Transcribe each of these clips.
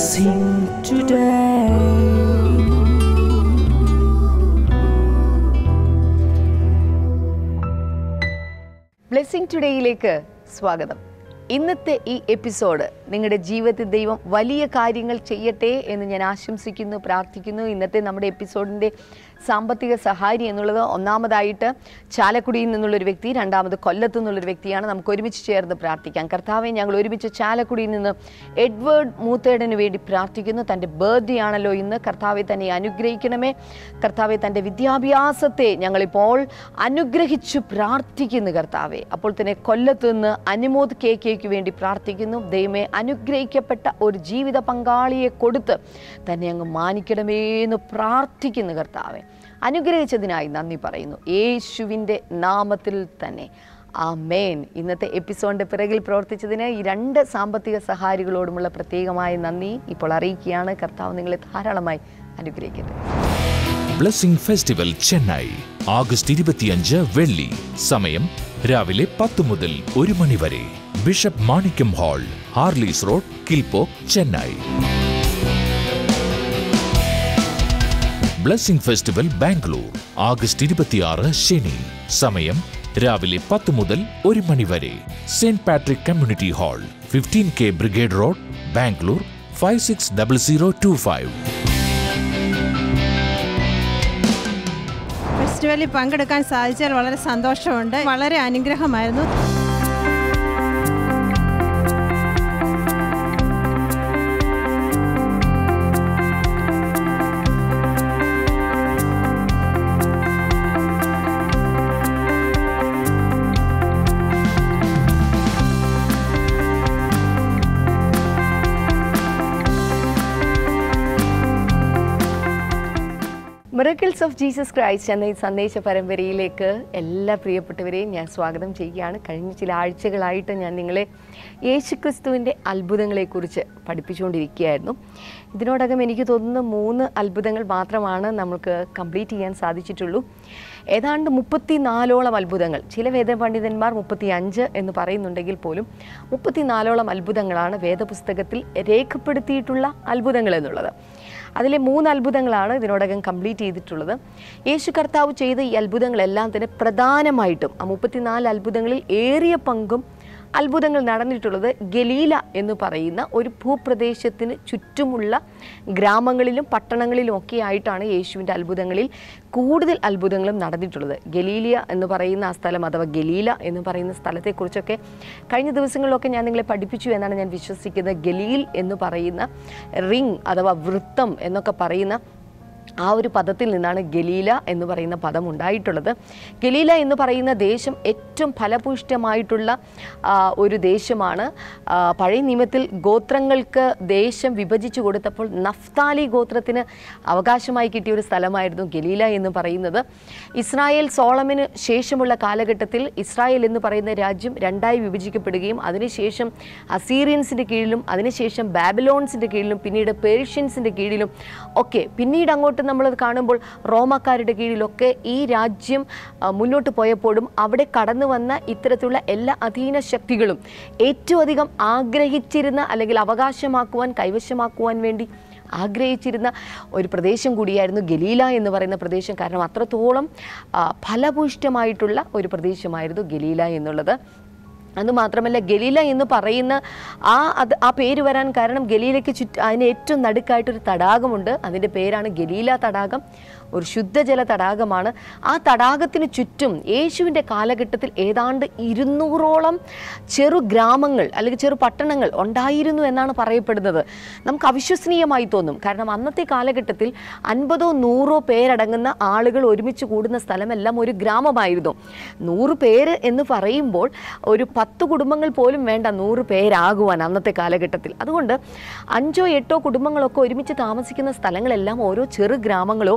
blessing today. Blessing ടുഡേയിലേക്ക് സ്വാഗതം ഇന്നത്തെ ഈ എപ്പിസോഡ് നിങ്ങളുടെ ജീവിതത്തിൽ ദൈവം വലിയ കാര്യങ്ങൾ ചെയ്യട്ടെ എന്ന് ഞാൻ ആശംസിക്കുന്നു പ്രാർത്ഥിക്കുന്നു ഇന്നത്തെ നമ്മുടെ എപ്പിസോഡിൻ്റെ സാമ്പത്തിക സഹാരി എന്നുള്ളത് ഒന്നാമതായിട്ട് ചാലക്കുടിയിൽ നിന്നുള്ളൊരു വ്യക്തി രണ്ടാമത് കൊല്ലത്തു നിന്നുള്ളൊരു വ്യക്തിയാണ് നമുക്ക് ഒരുമിച്ച് ചേർന്ന് പ്രാർത്ഥിക്കാം കർത്താവെ ഞങ്ങൾ ഒരുമിച്ച് ചാലക്കുടിയിൽ നിന്ന് എഡ്വേർഡ് മൂത്തേടന് വേണ്ടി പ്രാർത്ഥിക്കുന്നു തൻ്റെ ബർത്ത്ഡേ ആണല്ലോ ഇന്ന് കർത്താവെ തന്നെ അനുഗ്രഹിക്കണമേ കർത്താവെ തൻ്റെ വിദ്യാഭ്യാസത്തെ ഞങ്ങളിപ്പോൾ അനുഗ്രഹിച്ചു പ്രാർത്ഥിക്കുന്നു കർത്താവെ അപ്പോൾ തന്നെ കൊല്ലത്ത് നിന്ന് അനുമോദ് കെ കെക്ക് വേണ്ടി പ്രാർത്ഥിക്കുന്നു ദൈവമേ അനുഗ്രഹിക്കപ്പെട്ട ഒരു ജീവിത പങ്കാളിയെ കൊടുത്ത് തന്നെ അങ്ങ് മാനിക്കണമേ എന്ന് പ്രാർത്ഥിക്കുന്നു കർത്താവെ അനുഗ്രഹിച്ചതിനായി നന്ദി പറയുന്നു യേശുവിൻ്റെ നാമത്തിൽ തന്നെ ആ മേൻ ഇന്നത്തെ എപ്പിസോഡിൻ്റെ പിറകിൽ പ്രവർത്തിച്ചതിന് ഈ രണ്ട് സാമ്പത്തിക സഹാരികളോടുമുള്ള പ്രത്യേകമായ നന്ദി ഇപ്പോൾ അറിയിക്കുകയാണ് കർത്താവ് നിങ്ങളെ ധാരാളമായി അനുഗ്രഹിക്കട്ടെ ബ്ലെസ്സിംഗ് ഫെസ്റ്റിവൽ ചെന്നൈ ആഗസ്റ്റ് ഇരുപത്തിയഞ്ച് വെള്ളി സമയം രാവിലെ പത്ത് മുതൽ ഒരു മണി വരെ bishop Manickam hall Harleys road Kilpauk Chennai blessing festival Bangalore August ഇരുപത്തിയാറ് ശനി സമയം രാവിലെ പത്ത് മുതൽ ഒരു മണി വരെ Saint Patrick community hall fifteen K Brigade road Bangalore five six double zero two five ഫെസ്റ്റിവലിൽ പങ്കെടുക്കാൻ സാധിച്ചാൽ വളരെ സന്തോഷമുണ്ട് വളരെ അനുഗ്രഹമായിരുന്നു മിറക്കിൾസ് ഓഫ് ജീസസ് ക്രൈസ്റ്റ് എന്ന ഈ സന്ദേശ പരമ്പരയിലേക്ക് എല്ലാ പ്രിയപ്പെട്ടവരെയും ഞാൻ സ്വാഗതം ചെയ്യുകയാണ് കഴിഞ്ഞ ചില ആഴ്ചകളായിട്ട് ഞാൻ നിങ്ങളെ യേശുക്രിസ്തുവിൻ്റെ അത്ഭുതങ്ങളെക്കുറിച്ച് പഠിപ്പിച്ചുകൊണ്ടിരിക്കുകയായിരുന്നു ഇതിനോടകം എനിക്ക് തോന്നുന്ന മൂന്ന് അത്ഭുതങ്ങൾ മാത്രമാണ് നമുക്ക് കംപ്ലീറ്റ് ചെയ്യാൻ സാധിച്ചിട്ടുള്ളൂ ഏതാണ്ട് മുപ്പത്തി നാലോളം അത്ഭുതങ്ങൾ ചില വേദപണ്ഡിതന്മാർ മുപ്പത്തി അഞ്ച് എന്ന് പറയുന്നുണ്ടെങ്കിൽ പോലും മുപ്പത്തിനാലോളം അത്ഭുതങ്ങളാണ് വേദപുസ്തകത്തിൽ രേഖപ്പെടുത്തിയിട്ടുള്ള അത്ഭുതങ്ങൾ എന്നുള്ളത് അതിലെ മൂന്ന് അത്ഭുതങ്ങളാണ് ഇതിനോടകം കംപ്ലീറ്റ് ചെയ്തിട്ടുള്ളത് യേശു കർത്താവ് ചെയ്ത ഈ അത്ഭുതങ്ങളെല്ലാം തന്നെ പ്രധാനമായിട്ടും ആ മുപ്പത്തിനാല് അത്ഭുതങ്ങളിൽ ഏറിയ പങ്കും അത്ഭുതങ്ങൾ നടന്നിട്ടുള്ളത് ഗലീല എന്ന് പറയുന്ന ഒരു ഭൂപ്രദേശത്തിന് ചുറ്റുമുള്ള ഗ്രാമങ്ങളിലും പട്ടണങ്ങളിലും ഒക്കെ ആയിട്ടാണ് യേശുവിൻ്റെ അത്ഭുതങ്ങളിൽ കൂടുതൽ അത്ഭുതങ്ങളും നടന്നിട്ടുള്ളത് ഗലീലിയ എന്ന് പറയുന്ന ആ സ്ഥലം അഥവാ ഗലീല എന്ന് പറയുന്ന സ്ഥലത്തെക്കുറിച്ചൊക്കെ കഴിഞ്ഞ ദിവസങ്ങളിലൊക്കെ ഞാൻ നിങ്ങളെ പഠിപ്പിച്ചു എന്നാണ് ഞാൻ വിശ്വസിക്കുന്നത് ഗലീൽ എന്ന് പറയുന്ന റിങ് അഥവാ വൃത്തം എന്നൊക്കെ പറയുന്ന ആ ഒരു പദത്തിൽ നിന്നാണ് ഗലീല എന്ന് പറയുന്ന പദം ഉണ്ടായിട്ടുള്ളത് ഗലീല എന്ന് പറയുന്ന ദേശം ഏറ്റവും ഫലപുഷ്ടമായിട്ടുള്ള ആ, ഒരു ദേശമാണ് ആ, പഴയ നിയമത്തിൽ ഗോത്രങ്ങൾക്ക് ദേശം വിഭജിച്ചു കൊടുത്തപ്പോൾ നഫ്താലി ഗോത്രത്തിന് അവകാശമായി കിട്ടിയ ഒരു സ്ഥലമായിരുന്നു ഗലീല എന്ന് പറയുന്നത് ഇസ്രായേൽ സോളമിന് ശേഷമുള്ള കാലഘട്ടത്തിൽ ഇസ്രായേൽ എന്ന് പറയുന്ന രാജ്യം രണ്ടായി വിഭജിക്കപ്പെടുകയും അതിനുശേഷം അസീറിയൻസിൻ്റെ കീഴിലും അതിനുശേഷം ബാബിലോൺസിൻ്റെ കീഴിലും പിന്നീട് പേർഷ്യൻസിൻ്റെ കീഴിലും ഒക്കെ പിന്നീട് അങ്ങോട്ട് നമ്മളത് കാണുമ്പോൾ റോമക്കാരുടെ കീഴിലൊക്കെ ഈ രാജ്യം ആ, മുന്നോട്ട് പോയപ്പോഴും അവിടെ കടന്നു വന്ന ഇത്തരത്തിലുള്ള എല്ലാ അധീന ശക്തികളും ഏറ്റവും അധികം ആഗ്രഹിച്ചിരുന്ന അല്ലെങ്കിൽ അവകാശമാക്കുവാൻ കൈവശമാക്കുവാൻ വേണ്ടി ആഗ്രഹിച്ചിരുന്ന ഒരു പ്രദേശം കൂടിയായിരുന്നു ഗലീല എന്ന് പറയുന്ന പ്രദേശം കാരണം അത്രത്തോളം ആ, ഫലഭൂയിഷ്ടമായിട്ടുള്ള ഒരു പ്രദേശമായിരുന്നു ഗലീല എന്നുള്ളത് അതുമാത്രമല്ല ഗലീല എന്ന് പറയുന്ന ആ അത് ആ പേര് വരാൻ കാരണം ഗലീലയ്ക്ക് ചുറ്റ അതിന് ഏറ്റവും നടുക്കായിട്ടൊരു തടാകമുണ്ട് അതിൻ്റെ പേരാണ് ഗലീല തടാകം ഒരു ശുദ്ധജല തടാകമാണ് ആ തടാകത്തിന് ചുറ്റും യേശുവിൻ്റെ കാലഘട്ടത്തിൽ ഏതാണ്ട് ഇരുന്നൂറോളം ചെറു ഗ്രാമങ്ങൾ അല്ലെങ്കിൽ ചെറു പട്ടണങ്ങൾ ഉണ്ടായിരുന്നു എന്നാണ് പറയപ്പെടുന്നത് നമുക്ക് അവിശ്വസനീയമായി തോന്നും കാരണം അന്നത്തെ കാലഘട്ടത്തിൽ അൻപതോ നൂറോ പേരടങ്ങുന്ന ആളുകൾ ഒരുമിച്ച് കൂടുന്ന സ്ഥലമെല്ലാം ഒരു ഗ്രാമമായിരുന്നു നൂറ് പേര് എന്ന് പറയുമ്പോൾ ഒരു പത്ത് കുടുംബങ്ങൾ പോലും വേണ്ട നൂറ് പേരാകുവാൻ അന്നത്തെ കാലഘട്ടത്തിൽ അതുകൊണ്ട് അഞ്ചോ എട്ടോ കുടുംബങ്ങളൊക്കെ ഒരുമിച്ച് താമസിക്കുന്ന സ്ഥലങ്ങളെല്ലാം ഓരോ ചെറു ഗ്രാമങ്ങളോ ചെറു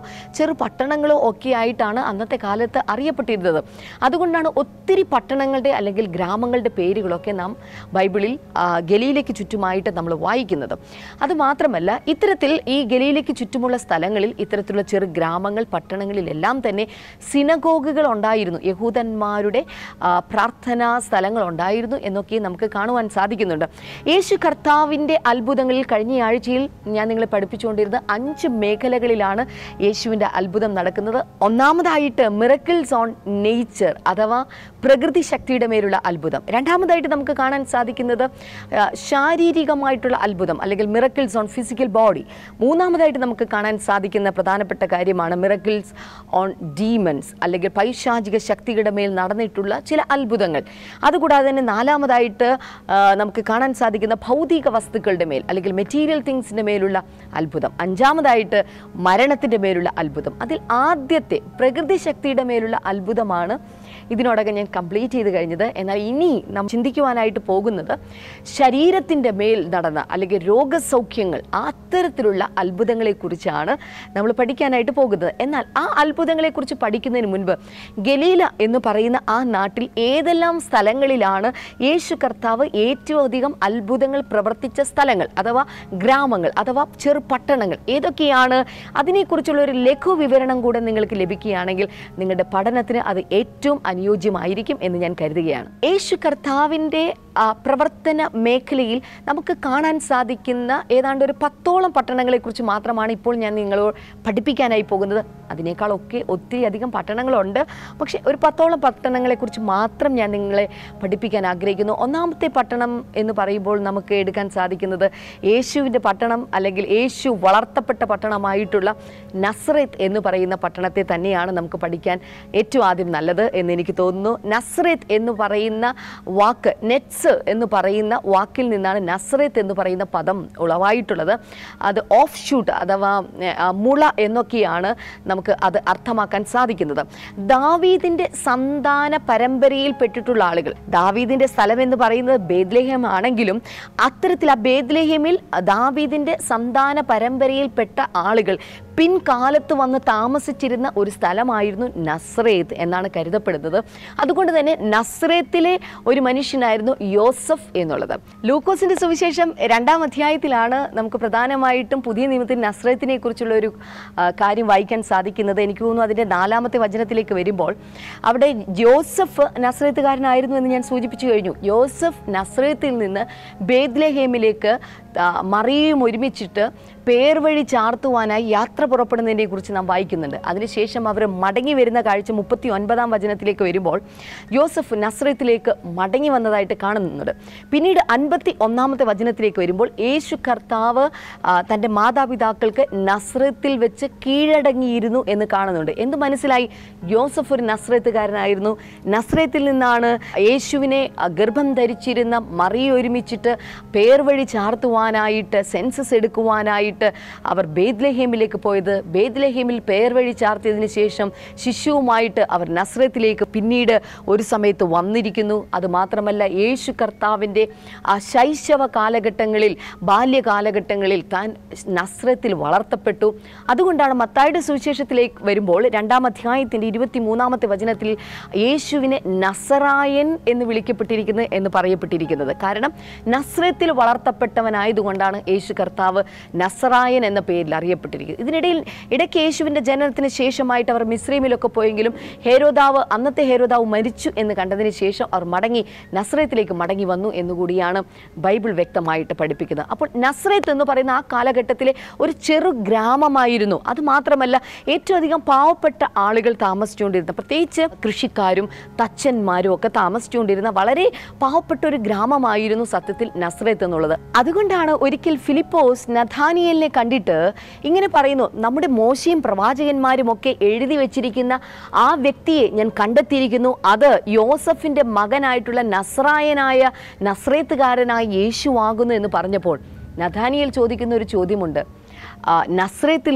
ചെറു പട്ടണങ്ങളോ ഒക്കെ ആയിട്ടാണ് അന്നത്തെ കാലത്ത് അറിയപ്പെട്ടിരുന്നത് അതുകൊണ്ടാണ് ഒത്തിരി പട്ടണങ്ങളുടെ അല്ലെങ്കിൽ ഗ്രാമങ്ങളുടെ പേരുകളൊക്കെ നാം ബൈബിളിൽ ആ, ഗലീലയ്ക്ക് ചുറ്റുമായിട്ട് നമ്മൾ വായിക്കുന്നത് അതുമാത്രമല്ല ഇത്തരത്തിൽ ഈ ഗലീലയ്ക്ക് ചുറ്റുമുള്ള സ്ഥലങ്ങളിൽ ഇത്തരത്തിലുള്ള ചെറു ഗ്രാമങ്ങൾ പട്ടണങ്ങളിലെല്ലാം തന്നെ സിനഗോഗുകൾ ഉണ്ടായിരുന്നു യഹൂദന്മാരുടെ ആ, പ്രാർത്ഥനാ സ്ഥലങ്ങൾ ഉണ്ടായിരുന്നു എന്നൊക്കെ നമുക്ക് കാണുവാൻ സാധിക്കുന്നുണ്ട് യേശു കർത്താവിൻ്റെ അത്ഭുതങ്ങളിൽ കഴിഞ്ഞ ആഴ്ചയിൽ ഞാൻ നിങ്ങളെ പഠിപ്പിച്ചുകൊണ്ടിരുന്ന അഞ്ച് മേഖലകളിലാണ് യേശുവിൻ്റെ അത്ഭുതം നടക്കുന്നത് ഒന്നാമതായിട്ട് മിറക്കിൾസ് ഓൺ നേച്ചർ അഥവാ പ്രകൃതി ശക്തിയുടെ മേലുള്ള അത്ഭുതം രണ്ടാമതായിട്ട് നമുക്ക് കാണാൻ സാധിക്കുന്നത് ആ, ശാരീരികമായിട്ടുള്ള അത്ഭുതം അല്ലെങ്കിൽ മിറക്കിൾസ് ഓൺ ഫിസിക്കൽ ബോഡി മൂന്നാമതായിട്ട് നമുക്ക് കാണാൻ സാധിക്കുന്ന പ്രധാനപ്പെട്ട കാര്യമാണ് മിറക്കിൾസ് ഓൺ ഡീമൻസ് അല്ലെങ്കിൽ പൈശാചിക ശക്തിയുടെ മേൽ നടന്നിട്ടുള്ള ചില അത്ഭുതങ്ങൾ അതുകൂടാതെ തന്നെ നാലാമതായിട്ട് ആ, നമുക്ക് കാണാൻ സാധിക്കുന്ന ഭൗതിക വസ്തുക്കളുടെ മേൽ അല്ലെങ്കിൽ മെറ്റീരിയൽ തിങ്സിൻ്റെ മേലുള്ള അത്ഭുതം അഞ്ചാമതായിട്ട് മരണത്തിൻ്റെ മേലുള്ള അത്ഭുതം അതിൽ ആദ്യത്തെ പ്രകൃതി ശക്തിയുടെ മേലുള്ള അത്ഭുതമാണ് ഇതിനോടകം ഞാൻ കംപ്ലീറ്റ് ചെയ്ത് കഴിഞ്ഞത് എന്നാൽ ഇനി നാം ചിന്തിക്കുവാനായിട്ട് പോകുന്നത് ശരീരത്തിൻ്റെ മേൽ നടന്ന അല്ലെങ്കിൽ രോഗസൗഖ്യങ്ങൾ അത്തരത്തിലുള്ള അത്ഭുതങ്ങളെക്കുറിച്ചാണ് നമ്മൾ പഠിക്കാനായിട്ട് പോകുന്നത് എന്നാൽ ആ അത്ഭുതങ്ങളെക്കുറിച്ച് പഠിക്കുന്നതിന് മുൻപ് ഗലീല എന്ന് പറയുന്ന ആ നാട്ടിൽ ഏതെല്ലാം സ്ഥലങ്ങളിലാണ് യേശു കർത്താവ് ഏറ്റവും അധികം അത്ഭുതങ്ങൾ പ്രവർത്തിച്ച സ്ഥലങ്ങൾ അഥവാ ഗ്രാമങ്ങൾ അഥവാ ചെറു പട്ടണങ്ങൾ ഏതൊക്കെയാണ് അതിനെക്കുറിച്ചുള്ള ഒരു ലഘു വിവരണം കൂടെ നിങ്ങൾക്ക് ലഭിക്കുകയാണെങ്കിൽ നിങ്ങളുടെ പഠനത്തിന് അത് ഏറ്റവും അനുയോജ്യമായിരിക്കും എന്ന് ഞാൻ കരുതുകയാണ് യേശു കർത്താവിൻ്റെ ആ, പ്രവർത്തന മേഖലയിൽ നമുക്ക് കാണാൻ സാധിക്കുന്ന ഏതാണ്ട് ഒരു പത്തോളം പട്ടണങ്ങളെക്കുറിച്ച് മാത്രമാണ് ഇപ്പോൾ ഞാൻ നിങ്ങളോട് പഠിപ്പിക്കാനായി പോകുന്നത് അതിനേക്കാളൊക്കെ ഒത്തിരി അധികം പട്ടണങ്ങളുണ്ട് പക്ഷേ ഒരു പത്തോളം പട്ടണങ്ങളെക്കുറിച്ച് മാത്രം ഞാൻ നിങ്ങളെ പഠിപ്പിക്കാൻ ആഗ്രഹിക്കുന്നു ഒന്നാമത്തെ പട്ടണം എന്ന് പറയുമ്പോൾ നമുക്ക് എടുക്കാൻ സാധിക്കുന്നത് യേശുവിൻ്റെ പട്ടണം അല്ലെങ്കിൽ യേശു വളർത്തപ്പെട്ട പട്ടണമായിട്ടുള്ള നസ്രത്ത് എന്ന് പറയുന്ന പട്ടണത്തെ തന്നെയാണ് നമുക്ക് പഠിക്കാൻ ഏറ്റവും ആദ്യം നല്ലത് എന്ന് എനിക്ക് തോന്നുന്നു നസ്രത്ത് എന്ന് പറയുന്ന വാക്ക് നെറ്റ്സ് എന്ന് പറയുന്ന വാക്കിൽ നിന്നാണ് നസ്രത്ത് എന്ന് പറയുന്ന പദം ഉളവായിട്ടുള്ളത് അത് ഓഫ് ഷൂട്ട് അഥവാ ഏ, ആ, മുള എന്നൊക്കെയാണ് നമുക്ക് അത് അർത്ഥമാക്കാൻ സാധിക്കുന്നത് ദാവീദിൻ്റെ സന്താന പരമ്പരയിൽ പെട്ടിട്ടുള്ള ആളുകൾ ദാവീദിൻ്റെ സ്ഥലം എന്ന് പറയുന്നത് ബേദ്ലേഹം ആണെങ്കിലും അത്തരത്തിൽ ആ ബേദ്ലേഹമിൽ ദാവീദിൻ്റെ സന്താന പരമ്പരയിൽപ്പെട്ട ആളുകൾ പിൻകാലത്ത് വന്ന് താമസിച്ചിരുന്ന ഒരു സ്ഥലമായിരുന്നു നസ്രേത്ത് എന്നാണ് കരുതപ്പെടുന്നത് അതുകൊണ്ട് തന്നെ നസ്രേത്തിലെ ഒരു മനുഷ്യനായിരുന്നു യോസഫ് എന്നുള്ളത് ലൂക്കോസിന്റെ സുവിശേഷം രണ്ടാം അധ്യായത്തിലാണ് നമുക്ക് പ്രധാനമായിട്ടും പുതിയ നിയമത്തിൽ നസ്രത്തിനെ കുറിച്ചുള്ള ഒരു ആ, കാര്യം വായിക്കാൻ സാധിക്കുന്നത് എനിക്ക് തോന്നുന്നു അതിൻ്റെ നാലാമത്തെ വചനത്തിലേക്ക് വരുമ്പോൾ അവിടെ ജോസഫ് നസ്രത്തുകാരനായിരുന്നു എന്ന് ഞാൻ സൂചിപ്പിച്ചു കഴിഞ്ഞു യോസഫ് നസ്രത്തിൽ നിന്ന് ബേദ്ലഹേമിലേക്ക് ആ, മറിയയും ഒരുമിച്ചിട്ട് പേർ വഴി ചാർത്തുവാനായി യാത്ര പുറപ്പെടുന്നതിനെ കുറിച്ച് നാം വായിക്കുന്നുണ്ട് അതിനുശേഷം അവർ മടങ്ങി വരുന്ന കാഴ്ച മുപ്പത്തി ഒൻപതാം വചനത്തിലേക്ക് വരുമ്പോൾ യോസഫ് നസ്രത്തിലേക്ക് മടങ്ങി വന്നതായിട്ട് കാണുന്നുണ്ട് പിന്നീട് അൻപത്തി ഒന്നാമത്തെ വചനത്തിലേക്ക് വരുമ്പോൾ യേശു കർത്താവ് ആ, തൻ്റെ മാതാപിതാക്കൾക്ക് നസ്രത്തിൽ വെച്ച് കീഴടങ്ങിയിരുന്നു എന്ന് കാണുന്നുണ്ട് എന്ത് മനസ്സിലായി യോസഫ് ഒരു നസ്രത്തുകാരനായിരുന്നു നസ്രത്തിൽ നിന്നാണ് യേശുവിനെ ആ, ഗർഭം ധരിച്ചിരുന്ന മറിയെ ഒരുമിച്ചിട്ട് പേർ വഴി ചാർത്തുവാനായിട്ട് സെൻസസ് എടുക്കുവാനായിട്ട് അവർ ബേദ്ലഹേമിലേക്ക് പോയത് ബേദ്ലഹേമിൽ പേർ വഴി ചാർത്തിയതിന് ശേഷം ശിശുവുമായിട്ട് അവർ നസ്രത്തിലേക്ക് പിന്നീട് ഒരു സമയത്ത് വന്നിരിക്കുന്നു അതുമാത്രമല്ല യേശു കർത്താവിൻ്റെ ആ ശൈശവ കാലഘട്ടങ്ങളിൽ ബാല്യകാലഘട്ടങ്ങളിൽ താൻ നസ്രത്തിൽ വളർത്തപ്പെട്ടു അതുകൊണ്ടാണ് മത്തായുടെ സുവിശേഷത്തിലേക്ക് വരുമ്പോൾ രണ്ടാം അധ്യായത്തിൻ്റെ ഇരുപത്തി മൂന്നാമത്തെ വചനത്തിൽ യേശുവിനെ നസറായൻ എന്ന് വിളിക്കപ്പെട്ടിരിക്കുന്നത് എന്ന് പറയപ്പെട്ടിരിക്കുന്നത് കാരണം നസ്രത്തിൽ വളർത്തപ്പെട്ടവനായതുകൊണ്ടാണ് യേശു കർത്താവ് നസറായൻ എന്ന പേരിൽ അറിയപ്പെട്ടിരിക്കുന്നത് ഇതിനിടയിൽ ഇടയ്ക്ക് യേശുവിൻ്റെ ജനനത്തിന് ശേഷമായിട്ട് അവർ മിശ്രീമിലൊക്കെ പോയെങ്കിലും ഹേരോദാവ് അന്നത്തെ ഹേരോദാവ് മരിച്ചു എന്ന് കണ്ടതിന് ശേഷം അവർ മടങ്ങി നസ്രത്തിലേക്ക് മടങ്ങി വന്നു എന്നുകൂടിയാണ് ബൈബിൾ വ്യക്തമായിട്ട് പഠിപ്പിക്കുന്നത് അപ്പോൾ നസ്രത്ത് എന്ന് പറയുന്ന ആ കാലഘട്ടത്തിലെ ഒരു ചെറു ഗ്രാമമായിരുന്നു അത് മാത്രമല്ല ഏറ്റവും അധികം പാവപ്പെട്ട ആളുകൾ താമസിച്ചുകൊണ്ടിരുന്ന പ്രത്യേകിച്ച് കൃഷിക്കാരും തച്ചന്മാരും ഒക്കെ താമസിച്ചുകൊണ്ടിരുന്ന വളരെ പാവപ്പെട്ട ഒരു ഗ്രാമമായിരുന്നു സത്യത്തിൽ നസ്രത്ത് എന്നുള്ളത് അതുകൊണ്ടാണ് ഒരിക്കൽ ഫിലിപ്പോസ് നഥാനിയലിനെ കണ്ടിട്ട് ഇങ്ങനെ പറയുന്നു നമ്മുടെ മോശയും പ്രവാചകന്മാരും ഒക്കെ എഴുതി വെച്ചിരിക്കുന്ന ആ വ്യക്തിയെ ഞാൻ കണ്ടെത്തിയിരിക്കുന്നു അത് യോസഫിന്റെ മകനായിട്ടുള്ള നസ്രായനായ നസ്രേത്തുകാരനായ യേശു ആകുന്നു എന്ന് പറഞ്ഞപ്പോൾ നഥാനിയൽ ചോദിക്കുന്ന ഒരു ചോദ്യമുണ്ട് ആ, നസ്രേത്തിൽ നിന്ന്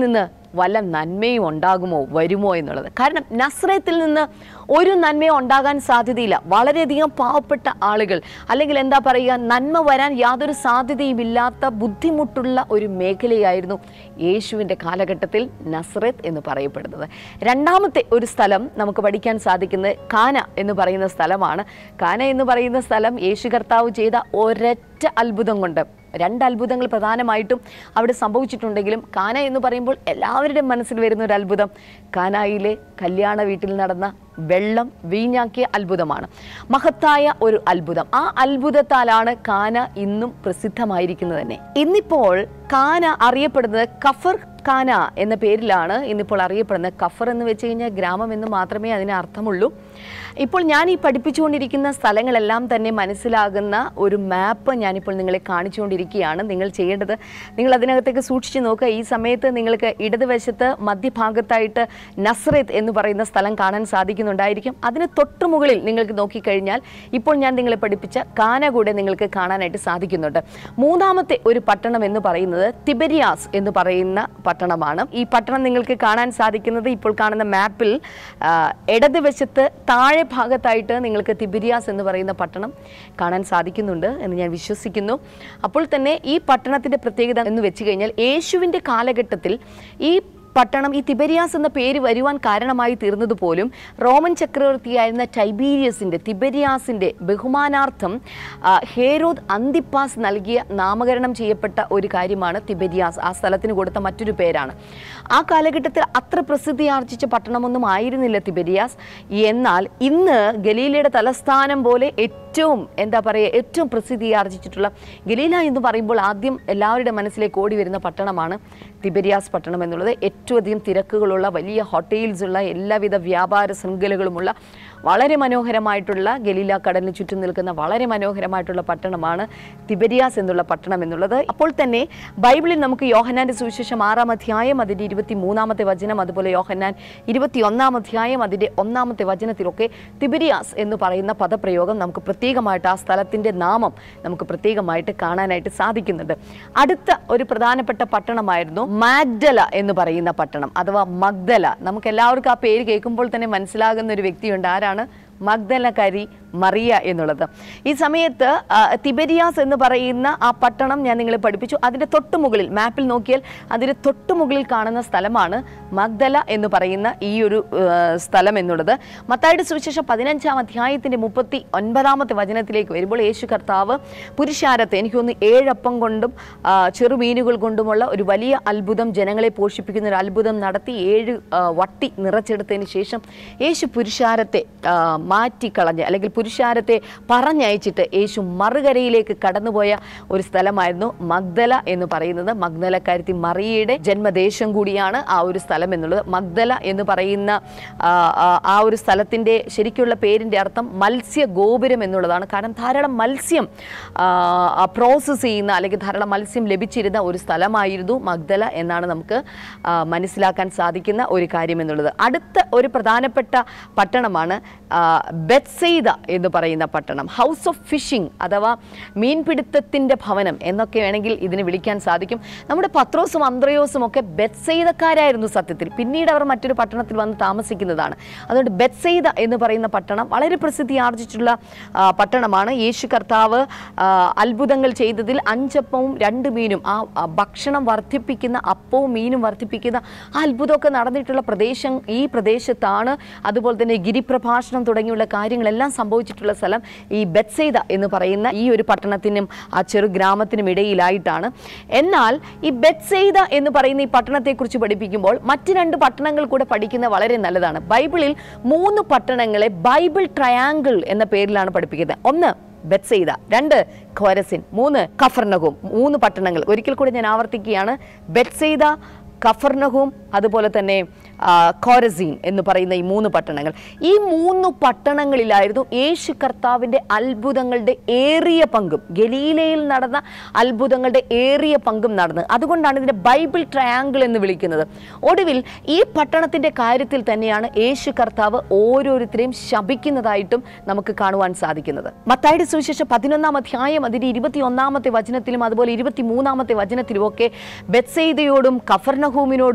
വല്ല നന്മയും ഉണ്ടാകുമോ വരുമോ എന്നുള്ളത് കാരണം നസ്രത്തിൽ നിന്ന് ഒരു നന്മയും ഉണ്ടാകാൻ സാധ്യതയില്ല വളരെയധികം പാവപ്പെട്ട ആളുകൾ അല്ലെങ്കിൽ എന്താ പറയുക നന്മ വരാൻ യാതൊരു സാധ്യതയുമില്ലാത്ത ബുദ്ധിമുട്ടുള്ള ഒരു മേഖലയായിരുന്നു യേശുവിൻ്റെ കാലഘട്ടത്തിൽ നസ്രത്ത് എന്ന് പറയപ്പെടുന്നത് രണ്ടാമത്തെ ഒരു സ്ഥലം നമുക്ക് പഠിക്കാൻ സാധിക്കുന്നത് കാന എന്ന് പറയുന്ന സ്ഥലമാണ് കാന എന്ന് പറയുന്ന സ്ഥലം യേശു കർത്താവ് ചെയ്ത ഒരൊറ്റ അത്ഭുതം കൊണ്ട് രണ്ട് അത്ഭുതങ്ങൾ പ്രധാനമായിട്ടും അവിടെ സംഭവിച്ചിട്ടുണ്ടെങ്കിലും കാന എന്ന് പറയുമ്പോൾ എല്ലാവരുടെയും മനസ്സിൽ വരുന്ന ഒരു അത്ഭുതം കാനായിലെ കല്യാണ വീട്ടിൽ നടന്ന വെള്ളം വീഞ്ഞാക്കിയ അത്ഭുതമാണ് മഹത്തായ ഒരു അത്ഭുതം ആ അത്ഭുതത്താലാണ് കാന ഇന്നും പ്രസിദ്ധമായിരിക്കുന്നത് തന്നെ ഇന്നിപ്പോൾ കാന അറിയപ്പെടുന്നത് കഫർ കാന എന്ന പേരിലാണ് ഇന്നിപ്പോൾ അറിയപ്പെടുന്നത് കഫർ എന്ന് വെച്ച് കഴിഞ്ഞാൽ ഗ്രാമം എന്ന് മാത്രമേ അതിന് അർത്ഥമുള്ളൂ ഇപ്പോൾ ഞാൻ ഈ പഠിപ്പിച്ചുകൊണ്ടിരിക്കുന്ന സ്ഥലങ്ങളെല്ലാം തന്നെ മനസ്സിലാകുന്ന ഒരു മാപ്പ് ഞാനിപ്പോൾ നിങ്ങളെ കാണിച്ചുകൊണ്ടിരിക്കുകയാണ് നിങ്ങൾ ചെയ്യേണ്ടത് നിങ്ങൾ അതിനകത്തേക്ക് സൂക്ഷിച്ചു നോക്കുക ഈ സമയത്ത് നിങ്ങൾക്ക് ഇടതുവശത്ത് മധ്യഭാഗത്തായിട്ട് നസ്രത്ത് എന്ന് പറയുന്ന സ്ഥലം കാണാൻ സാധിക്കുന്നുണ്ടായിരിക്കും അതിന് തൊട്ടു മുകളിൽ നിങ്ങൾക്ക് നോക്കിക്കഴിഞ്ഞാൽ ഇപ്പോൾ ഞാൻ നിങ്ങളെ പഠിപ്പിച്ച കാന കൂടെ നിങ്ങൾക്ക് കാണാനായിട്ട് സാധിക്കുന്നുണ്ട് മൂന്നാമത്തെ ഒരു പട്ടണം എന്ന് പറയുന്നത് തിബരിയാസ് എന്ന് പറയുന്ന പട്ടണമാണ് ഈ പട്ടണം നിങ്ങൾക്ക് കാണാൻ സാധിക്കുന്നത് ഇപ്പോൾ കാണുന്ന മാപ്പിൽ ആ, ഇടതുവശത്ത് താഴെ ഭാഗത്തായിട്ട് നിങ്ങൾക്ക് തിബിരിയാസ് എന്ന് പറയുന്ന പട്ടണം കാണാൻ സാധിക്കുന്നുണ്ട് എന്ന് ഞാൻ വിശ്വസിക്കുന്നു അപ്പോൾ തന്നെ ഈ പട്ടണത്തിൻ്റെ പ്രത്യേകത എന്ന് വെച്ച് കഴിഞ്ഞാൽ യേശുവിൻ്റെ കാലഘട്ടത്തിൽ ഈ പട്ടണം ഈ തിബരിയാസ് എന്ന പേര് വരുവാൻ കാരണമായി തീർന്നത് പോലും റോമൻ ചക്രവർത്തിയായിരുന്ന ടൈബീരിയസിൻ്റെ തിബരിയാസിൻ്റെ ബഹുമാനാർത്ഥം ആ, ഹേരോദ് അന്തിപ്പാസ് നൽകിയ നാമകരണം ചെയ്യപ്പെട്ട ഒരു കാര്യമാണ് തിബരിയാസ് ആ സ്ഥലത്തിന് കൊടുത്ത മറ്റൊരു പേരാണ് ആ കാലഘട്ടത്തിൽ അത്ര പ്രസിദ്ധി ആർജിച്ച പട്ടണമൊന്നും ആയിരുന്നില്ല തിബരിയാസ് എന്നാൽ ഇന്ന് ഗലീലയുടെ തലസ്ഥാനം പോലെ ഏറ്റവും എന്താ പറയുക ഏറ്റവും പ്രസിദ്ധി ആർജിച്ചിട്ടുള്ള ഗലീല എന്ന് പറയുമ്പോൾ ആദ്യം എല്ലാവരുടെ മനസ്സിലേക്ക് ഓടി വരുന്ന പട്ടണമാണ് തിബരിയാസ് പട്ടണം എന്നുള്ളത് ഏറ്റവും അധികം തിരക്കുകളുള്ള വലിയ ഹോട്ടൽസ് ഉള്ള എല്ലാവിധ വ്യാപാര ശൃംഖലകളുമുള്ള വളരെ മനോഹരമായിട്ടുള്ള ഗലീല കടലിന് ചുറ്റും നിൽക്കുന്ന വളരെ മനോഹരമായിട്ടുള്ള പട്ടണമാണ് തിബരിയാസ് എന്നുള്ള പട്ടണം എന്നുള്ളത് അപ്പോൾ തന്നെ ബൈബിളിൽ നമുക്ക് യോഹന്നാന്റെ സുവിശേഷം ആറാം അധ്യായം അതിൻ്റെ ഇരുപത്തി മൂന്നാമത്തെ വചനം അതുപോലെ യോഹന്നാൻ ഇരുപത്തി ഒന്നാം അധ്യായം അതിൻ്റെ ഒന്നാമത്തെ വചനത്തിലൊക്കെ തിബിരിയാസ് എന്ന് പറയുന്ന പദപ്രയോഗം നമുക്ക് പ്രത്യേകമായിട്ട് ആ സ്ഥലത്തിൻ്റെ നാമം നമുക്ക് പ്രത്യേകമായിട്ട് കാണാനായിട്ട് സാധിക്കുന്നുണ്ട് അടുത്ത ഒരു പ്രധാനപ്പെട്ട പട്ടണമായിരുന്നു മാഗ്ഡല എന്ന് പറയുന്ന പട്ടണം അഥവാ മഗ്ദല നമുക്ക് എല്ലാവർക്കും ആ പേര് കേൾക്കുമ്പോൾ തന്നെ മനസ്സിലാകുന്ന ഒരു വ്യക്തിയുണ്ട് ആരാണ് മഗ്ദലക്കാരി മറിയ എന്നുള്ളത് ഈ സമയത്ത് ആ, തിബരിയാസ് എന്ന് പറയുന്ന ആ പട്ടണം ഞാൻ നിങ്ങളെ പഠിപ്പിച്ചു അതിൻ്റെ തൊട്ട് മുകളിൽ മാപ്പിൽ നോക്കിയാൽ അതിൻ്റെ തൊട്ട് മുകളിൽ കാണുന്ന സ്ഥലമാണ് മഗ്ദല എന്ന് പറയുന്ന ഈ ഒരു ആ, സ്ഥലം എന്നുള്ളത് മത്തായുടെ സുവിശേഷം പതിനഞ്ചാം അധ്യായത്തിൻ്റെ മുപ്പത്തി ഒൻപതാമത്തെ വചനത്തിലേക്ക് വരുമ്പോൾ യേശു കർത്താവ് പുരുഷാരത്തെ എനിക്കൊന്ന് ഏഴപ്പം കൊണ്ടും ആ, ചെറുമീനുകൾ കൊണ്ടുമുള്ള ഒരു വലിയ അത്ഭുതം ജനങ്ങളെ പോഷിപ്പിക്കുന്ന ഒരു അത്ഭുതം നടത്തി ഏഴ് ആ, വട്ടി നിറച്ചെടുത്തതിന് ശേഷം യേശു പുരുഷാരത്തെ ആ, മാറ്റിക്കളഞ്ഞ് അല്ലെങ്കിൽ പുരുഷാരത്തെ പറഞ്ഞയച്ചിട്ട് യേശു മറുകരയിലേക്ക് കടന്നുപോയ ഒരു സ്ഥലമായിരുന്നു മഗ്ദല എന്ന് പറയുന്നത് മഗ്ദലക്കാരത്തി മറിയയുടെ ജന്മദേശം കൂടിയാണ് ആ ഒരു സ്ഥലം എന്നുള്ളത് മഗ്ദല എന്ന് പറയുന്ന ആ, ആ, ആ ഒരു സ്ഥലത്തിൻ്റെ ശരിക്കുള്ള പേരിൻ്റെ അർത്ഥം മത്സ്യ ഗോപുരം എന്നുള്ളതാണ് കാരണം ധാരാളം മത്സ്യം പ്രോസസ്സ് ചെയ്യുന്ന അല്ലെങ്കിൽ ധാരാളം മത്സ്യം ലഭിച്ചിരുന്ന ഒരു സ്ഥലമായിരുന്നു മഗ്ദല എന്നാണ് നമുക്ക് ആ, മനസ്സിലാക്കാൻ സാധിക്കുന്ന ഒരു കാര്യം എന്നുള്ളത് അടുത്ത ഒരു പ്രധാനപ്പെട്ട പട്ടണമാണ് ആ, ബെത്സെയ്ദ എന്ന് പറയുന്ന പട്ടണം ഹൗസ് ഓഫ് ഫിഷിംഗ് അഥവാ മീൻപിടുത്തത്തിൻ്റെ ഭവനം എന്നൊക്കെ വേണമെങ്കിൽ ഇതിന് വിളിക്കാൻ സാധിക്കും നമ്മുടെ പത്രോസും അന്ത്രയോസും ഒക്കെ ബെത്സെയ്തക്കാരായിരുന്നു സത്യത്തിൽ പിന്നീട് അവർ മറ്റൊരു പട്ടണത്തിൽ വന്ന് താമസിക്കുന്നതാണ് അതുകൊണ്ട് ബെത്സെയ്ദ എന്ന് പറയുന്ന പട്ടണം വളരെ പ്രസിദ്ധി ആർജിച്ചിട്ടുള്ള ആ, പട്ടണമാണ് യേശു കർത്താവ് ആ, അത്ഭുതങ്ങൾ ചെയ്തതിൽ അഞ്ചപ്പവും രണ്ട് മീനും ആ ആ ഭക്ഷണം വർദ്ധിപ്പിക്കുന്ന അപ്പവും മീനും വർദ്ധിപ്പിക്കുന്ന ആ അത്ഭുതമൊക്കെ നടന്നിട്ടുള്ള പ്രദേശം ഈ പ്രദേശത്താണ് അതുപോലെ തന്നെ ഗിരിപ്രഭാഷണം തുടങ്ങിയുള്ള കാര്യങ്ങളെല്ലാം സംഭവിച്ചിട്ടുള്ള സ്ഥലം ഈ ബെത്സെയ്ദ എന്ന് പറയുന്ന ഈ ഒരു പട്ടണത്തിനും ആ ചെറു ഗ്രാമത്തിനും ഇടയിലായിട്ടാണ് എന്നാൽ ഈ ബെത്സെയ്ദ എന്ന് പറയുന്ന ഈ പട്ടണത്തെക്കുറിച്ച് പഠിപ്പിക്കുമ്പോൾ മറ്റ് രണ്ട് പട്ടണങ്ങൾ കൂടെ പഠിക്കുന്നത് വളരെ നല്ലതാണ് ബൈബിളിൽ മൂന്ന് പട്ടണങ്ങളെ ബൈബിൾ ട്രയാങ്കിൾ എന്ന പേരിലാണ് പഠിപ്പിക്കുന്നത് ഒന്ന് ബെത്സെയ്ദ രണ്ട് ഖോരസിൻ മൂന്ന് കഫർനഹും മൂന്ന് പട്ടണങ്ങൾ ഒരിക്കൽ കൂടി ഞാൻ ആവർത്തിക്കുകയാണ് ബെത്സെയ്ദ കഫർനഹും അതുപോലെ തന്നെ ആ, ഖോരസീൻ എന്ന് പറയുന്ന ഈ മൂന്ന് പട്ടണങ്ങൾ ഈ മൂന്ന് പട്ടണങ്ങളിലായിരുന്നു യേശു കർത്താവിൻ്റെ അത്ഭുതങ്ങളുടെ ഏറിയ പങ്കും ഗലീലയിൽ നടന്ന അത്ഭുതങ്ങളുടെ ഏറിയ പങ്കും നടന്നത് അതുകൊണ്ടാണ് ഇതിനെ ബൈബിൾ ട്രയാങ്കിൾ എന്ന് വിളിക്കുന്നത് ഒടുവിൽ ഈ പട്ടണത്തിൻ്റെ കാര്യത്തിൽ തന്നെയാണ് യേശു കർത്താവ് ഓരോരുത്തരെയും ശപിക്കുന്നതായിട്ടും നമുക്ക് കാണുവാൻ സാധിക്കുന്നത് മത്തായുടെ സുവിശേഷം പതിനൊന്നാം അധ്യായം അതിൻ്റെ ഇരുപത്തി ഒന്നാമത്തെ വചനത്തിലും അതുപോലെ ഇരുപത്തി മൂന്നാമത്തെ വചനത്തിലും ഒക്കെ ബെത്സെയ്ദയോടും കഫർനഹൂമിനോടും കോര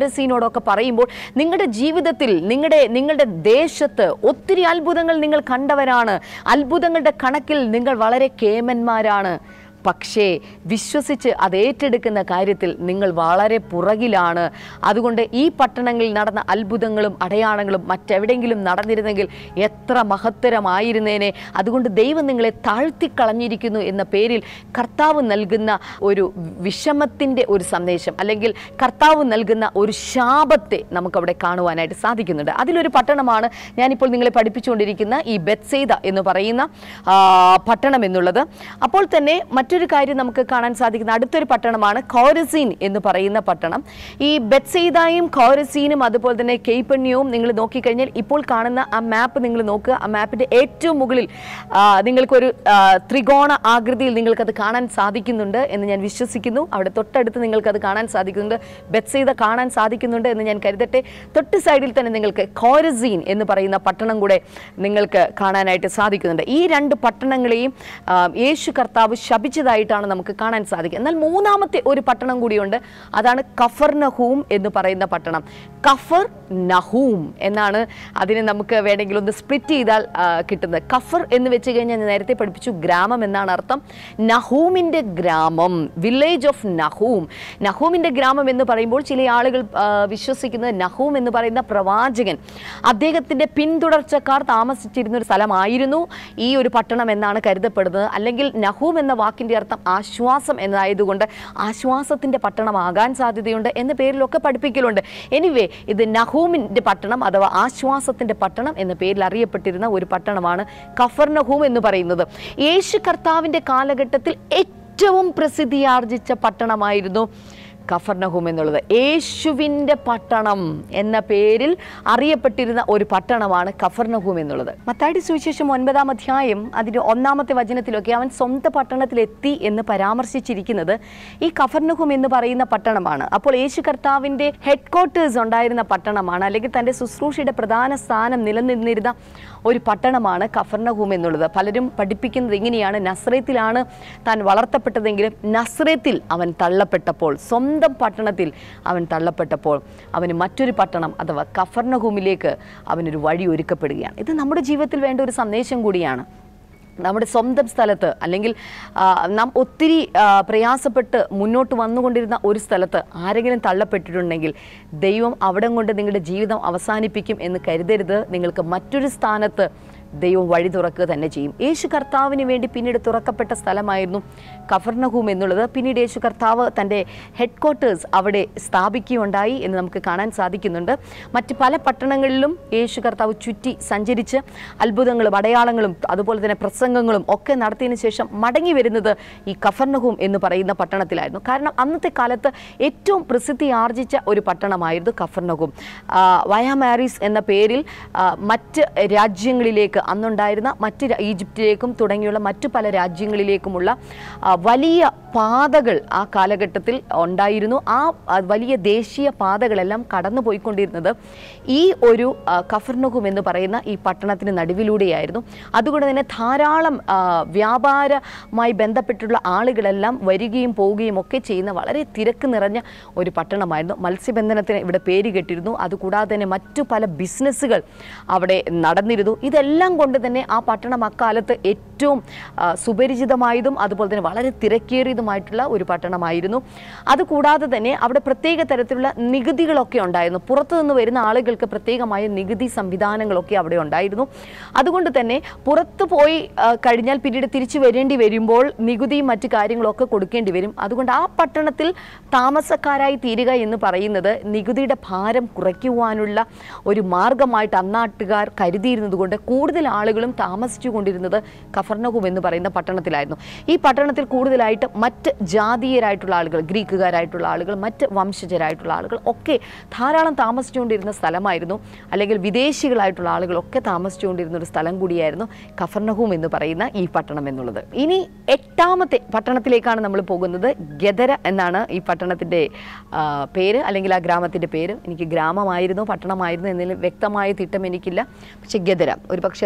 കോരസീനോടൊക്കെ പറയുമ്പോൾ നിങ്ങളുടെ ജീവിതത്തിൽ നിങ്ങളുടെ നിങ്ങളുടെ ദേശത്ത് ഒത്തിരി അത്ഭുതങ്ങൾ നിങ്ങൾ കണ്ടവരാണ് അത്ഭുതങ്ങളുടെ കണക്കിൽ നിങ്ങൾ വളരെ കേമന്മാരാണ് പക്ഷേ വിശ്വസിച്ച് അത് ഏറ്റെടുക്കുന്ന കാര്യത്തിൽ നിങ്ങൾ വളരെ പുറകിലാണ് അതുകൊണ്ട് ഈ പട്ടണങ്ങളിൽ നടന്ന അത്ഭുതങ്ങളും അടയാളങ്ങളും മറ്റെവിടെയെങ്കിലും നടന്നിരുന്നെങ്കിൽ എത്ര മഹത്തരമായിരുന്നേനെ അതുകൊണ്ട് ദൈവം നിങ്ങളെ താഴ്ത്തിക്കളഞ്ഞിരിക്കുന്നു എന്ന പേരിൽ കർത്താവ് നൽകുന്ന ഒരു വിഷമത്തിൻ്റെ ഒരു സന്ദേശം അല്ലെങ്കിൽ കർത്താവ് നൽകുന്ന ഒരു ശാപത്തെ നമുക്കവിടെ കാണുവാനായിട്ട് സാധിക്കുന്നുണ്ട് അതിലൊരു പട്ടണമാണ് ഞാനിപ്പോൾ നിങ്ങളെ പഠിപ്പിച്ചുകൊണ്ടിരിക്കുന്ന ഈ ബെത്സെയ്ത എന്ന് പറയുന്ന ആ, പട്ടണം എന്നുള്ളത് അപ്പോൾ തന്നെ മറ്റൊരു കാര്യം നമുക്ക് കാണാൻ സാധിക്കുന്ന അടുത്തൊരു പട്ടണമാണ് കോരസീൻ എന്ന് പറയുന്ന പട്ടണം ഈ ബെത്സെയ്തായും കോരസീനും അതുപോലെ തന്നെ കെയ്പണ്യവും നിങ്ങൾ നോക്കിക്കഴിഞ്ഞാൽ ഇപ്പോൾ കാണുന്ന ആ മാപ്പ് നിങ്ങൾ നോക്കുക ആ മാപ്പിൻ്റെ ഏറ്റവും മുകളിൽ ആ, നിങ്ങൾക്കൊരു ആ, ത്രികോണ ആകൃതിയിൽ നിങ്ങൾക്കത് കാണാൻ സാധിക്കുന്നുണ്ട് എന്ന് ഞാൻ വിശ്വസിക്കുന്നു അവിടെ തൊട്ടടുത്ത് നിങ്ങൾക്കത് കാണാൻ സാധിക്കുന്നുണ്ട് ബെത്സെയ്ത കാണാൻ സാധിക്കുന്നുണ്ട് എന്ന് ഞാൻ കരുതട്ടെ തൊട്ട് സൈഡിൽ തന്നെ നിങ്ങൾക്ക് കോരസീൻ എന്ന് പറയുന്ന പട്ടണം കൂടെ നിങ്ങൾക്ക് കാണാനായിട്ട് സാധിക്കുന്നുണ്ട് ഈ രണ്ട് പട്ടണങ്ങളെയും ആ, യേശു കർത്താവ് ശപിച്ചതായിട്ടാണ് നമുക്ക് കാണാൻ സാധിക്കുക എന്നാൽ മൂന്നാമത്തെ ഒരു പട്ടണം കൂടിയുണ്ട് അതാണ് കഫർ നഹൂം എന്ന് പറയുന്ന പട്ടണം കഫർ നഹൂം എന്നാണ് അതിനെ നമുക്ക് വേണമെങ്കിൽ ഒന്ന് സ്പ്ലിറ്റ് ചെയ്താൽ ആ, കിട്ടുന്നത് കഫർ എന്ന് വെച്ച് കഴിഞ്ഞാൽ ഞാൻ നേരത്തെ പഠിപ്പിച്ചു ഗ്രാമം എന്നാണ് അർത്ഥം നഹൂമിൻ്റെ ഗ്രാമം വില്ലേജ് ഓഫ് നഹൂം നഹൂമിൻ്റെ ഗ്രാമം എന്ന് പറയുമ്പോൾ ചില ആളുകൾ ആ, വിശ്വസിക്കുന്നത് നഹൂം എന്ന് പറയുന്ന പ്രവാചകൻ അദ്ദേഹത്തിൻ്റെ പിന്തുടർച്ചക്കാർ താമസിച്ചിരുന്ന ഒരു സ്ഥലമായിരുന്നു ഈ ഒരു പട്ടണം എന്നാണ് കരുതപ്പെടുന്നത് അല്ലെങ്കിൽ നഹൂം എന്ന വാക്കിൻ്റെ അർത്ഥം ആശ്വാസം എന്നതായതുകൊണ്ട് ആശ്വാസത്തിൻ്റെ പട്ടണമാകാൻ സാധ്യതയുണ്ട് എന്ന പേരിലൊക്കെ പഠിപ്പിക്കലുണ്ട് എനിവേ ഇത് നഹൂമിൻ്റെ പട്ടണം അഥവാ ആശ്വാസത്തിൻ്റെ പട്ടണം എന്ന പേരിൽ അറിയപ്പെട്ടിരുന്ന ഒരു പട്ടണമാണ് കഫർ നഹൂം എന്ന് പറയുന്നത് യേശു കർത്താവിൻ്റെ കാലഘട്ടത്തിൽ ഏറ്റവും പ്രസിദ്ധിയാർജിച്ച പട്ടണമായിരുന്നു കഫർനഹൂം എന്നുള്ളത് യേശുവിൻ്റെ പട്ടണം എന്ന പേരിൽ അറിയപ്പെട്ടിരുന്ന ഒരു പട്ടണമാണ് കഫർനഹൂം എന്നുള്ളത് മത്താടി സുവിശേഷം ഒൻപതാം അധ്യായം അതിൻ്റെ ഒന്നാമത്തെ വചനത്തിലൊക്കെ അവൻ സ്വന്തം പട്ടണത്തിലെത്തി എന്ന് പരാമർശിച്ചിരിക്കുന്നത് ഈ കഫർനഹൂം എന്ന് പറയുന്ന പട്ടണമാണ് അപ്പോൾ യേശു കർത്താവിൻ്റെ ഹെഡ് ക്വാർട്ടേഴ്സ് ഉണ്ടായിരുന്ന പട്ടണമാണ് അല്ലെങ്കിൽ തൻ്റെ ശുശ്രൂഷയുടെ പ്രധാന സ്ഥാനം നിലനിന്നിരുന്ന ഒരു പട്ടണമാണ് കഫർനഹൂം എന്നുള്ളത് പലരും പഠിപ്പിക്കുന്നത് ഇങ്ങനെയാണ് നസ്രേത്തിലാണ് താൻ വളർത്തപ്പെട്ടതെങ്കിലും നസ്രേത്തിൽ അവൻ തള്ളപ്പെട്ടപ്പോൾ സ്വന്തം പട്ടണത്തിൽ അവൻ തള്ളപ്പെട്ടപ്പോൾ അവന് മറ്റൊരു പട്ടണം അഥവാ കഫർനഹൂമിലേക്ക് അവനൊരു വഴി ഒരുക്കപ്പെടുകയാണ് ഇത് നമ്മുടെ ജീവിതത്തിൽ വേണ്ട ഒരു സന്ദേശം കൂടിയാണ് നമ്മുടെ സ്വന്തം സ്ഥലത്ത് അല്ലെങ്കിൽ ആ, നാം ഒത്തിരി ആ, പ്രയാസപ്പെട്ട് മുന്നോട്ട് വന്നുകൊണ്ടിരുന്ന ഒരു സ്ഥലത്ത് ആരെങ്കിലും തള്ളപ്പെട്ടിട്ടുണ്ടെങ്കിൽ ദൈവം അവിടം കൊണ്ട് നിങ്ങളുടെ ജീവിതം അവസാനിപ്പിക്കും എന്ന് കരുതരുത് നിങ്ങൾക്ക് മറ്റൊരു സ്ഥാനത്ത് ദൈവം വഴി തുറക്കുക തന്നെ ചെയ്യും യേശു കർത്താവിന് വേണ്ടി പിന്നീട് തുറക്കപ്പെട്ട സ്ഥലമായിരുന്നു കഫർണഹൂം എന്നുള്ളത് പിന്നീട് യേശു കർത്താവ് തൻ്റെ ഹെഡ് ക്വാർട്ടേഴ്സ് അവിടെ സ്ഥാപിക്കുകയുണ്ടായി എന്ന് നമുക്ക് കാണാൻ സാധിക്കുന്നുണ്ട് മറ്റ് പല പട്ടണങ്ങളിലും യേശു കർത്താവ് ചുറ്റി സഞ്ചരിച്ച് അത്ഭുതങ്ങളും അടയാളങ്ങളും അതുപോലെ തന്നെ പ്രസംഗങ്ങളും ഒക്കെ നടത്തിയതിനു ശേഷം മടങ്ങി വരുന്നത് ഈ കഫർണഹൂം എന്ന് പറയുന്ന പട്ടണത്തിലായിരുന്നു കാരണം അന്നത്തെ കാലത്ത് ഏറ്റവും പ്രസിദ്ധി ആർജിച്ച ഒരു പട്ടണമായിരുന്നു കഫർണഹൂം ആ, വയാമാരീസ് എന്ന പേരിൽ ആ, മറ്റ് രാജ്യങ്ങളിലേക്ക് അന്നുണ്ടായിരുന്ന മറ്റ് രാ- ഈജിപ്തിലേക്കും തുടങ്ങിയുള്ള മറ്റു പല രാജ്യങ്ങളിലേക്കുമുള്ള ആ, വലിയ പാതകൾ ആ കാലഘട്ടത്തിൽ ഉണ്ടായിരുന്നു ആ ആ വലിയ ദേശീയ പാതകളെല്ലാം കടന്നു പോയിക്കൊണ്ടിരുന്നത് ഈ ഒരു ആ, കഫർനഹും എന്ന് പറയുന്ന ഈ പട്ടണത്തിന് നടുവിലൂടെയായിരുന്നു അതുകൊണ്ട് തന്നെ ധാരാളം ആ, വ്യാപാരമായി ബന്ധപ്പെട്ടുള്ള ആളുകളെല്ലാം വരികയും പോവുകയും ഒക്കെ ചെയ്യുന്ന വളരെ തിരക്ക് നിറഞ്ഞ ഒരു പട്ടണമായിരുന്നു മത്സ്യബന്ധനത്തിന് ഇവിടെ പേര് കേട്ടിരുന്നു അതുകൂടാതെ തന്നെ മറ്റു പല ബിസിനസ്സുകൾ അവിടെ നടന്നിരുന്നു ഇതെല്ലാം കൊണ്ട് തന്നെ ആ പട്ടണം അക്കാലത്ത് ഏറ്റവും ആ, സുപരിചിതമായതും അതുപോലെ തന്നെ വളരെ തിരക്കേറിയതുമായിട്ടുള്ള ഒരു പട്ടണമായിരുന്നു അതുകൂടാതെ തന്നെ അവിടെ പ്രത്യേക തരത്തിലുള്ള നികുതികളൊക്കെ ഉണ്ടായിരുന്നു പുറത്തു നിന്ന് വരുന്ന ആളുകൾക്ക് പ്രത്യേകമായ നികുതി സംവിധാനങ്ങളൊക്കെ അവിടെ ഉണ്ടായിരുന്നു അതുകൊണ്ട് തന്നെ പുറത്തു പോയി ആ, കഴിഞ്ഞാൽ പിന്നീട് തിരിച്ചു വരേണ്ടി വരുമ്പോൾ നികുതിയും മറ്റു കാര്യങ്ങളൊക്കെ കൊടുക്കേണ്ടി വരും അതുകൊണ്ട് ആ പട്ടണത്തിൽ താമസക്കാരായി തീരുക എന്ന് പറയുന്നത് നികുതിയുടെ ഭാരം കുറയ്ക്കുവാനുള്ള ഒരു മാർഗമായിട്ട് അന്നാട്ടുകാർ കരുതിയിരുന്നത് കൊണ്ട് കൂടുതൽ ആളുകളും താമസിച്ചു കൊണ്ടിരുന്നത് കഫർനഹും എന്ന് പറയുന്ന പട്ടണത്തിലായിരുന്നു ഈ പട്ടണത്തിൽ കൂടുതലായിട്ട് മറ്റ് ജാതീയരായിട്ടുള്ള ആളുകൾ ഗ്രീക്കുകാരായിട്ടുള്ള ആളുകൾ മറ്റ് വംശജരായിട്ടുള്ള ആളുകൾ ഒക്കെ ധാരാളം താമസിച്ചുകൊണ്ടിരുന്ന സ്ഥലമായിരുന്നു അല്ലെങ്കിൽ വിദേശികളായിട്ടുള്ള ആളുകളൊക്കെ താമസിച്ചുകൊണ്ടിരുന്ന ഒരു സ്ഥലം കൂടിയായിരുന്നു കഫർനഹൂം എന്ന് പറയുന്ന ഈ പട്ടണം എന്നുള്ളത് ഇനി എട്ടാമത്തെ പട്ടണത്തിലേക്കാണ് നമ്മൾ പോകുന്നത് ഗദര എന്നാണ് ഈ പട്ടണത്തിൻ്റെ ആ, പേര് അല്ലെങ്കിൽ ആ ഗ്രാമത്തിൻ്റെ പേര് എനിക്ക് ഗ്രാമമായിരുന്നു പട്ടണമായിരുന്നു എന്നതിൽ വ്യക്തമായ തിട്ടം എനിക്കില്ല പക്ഷേ ഗദര ഒരു പക്ഷേ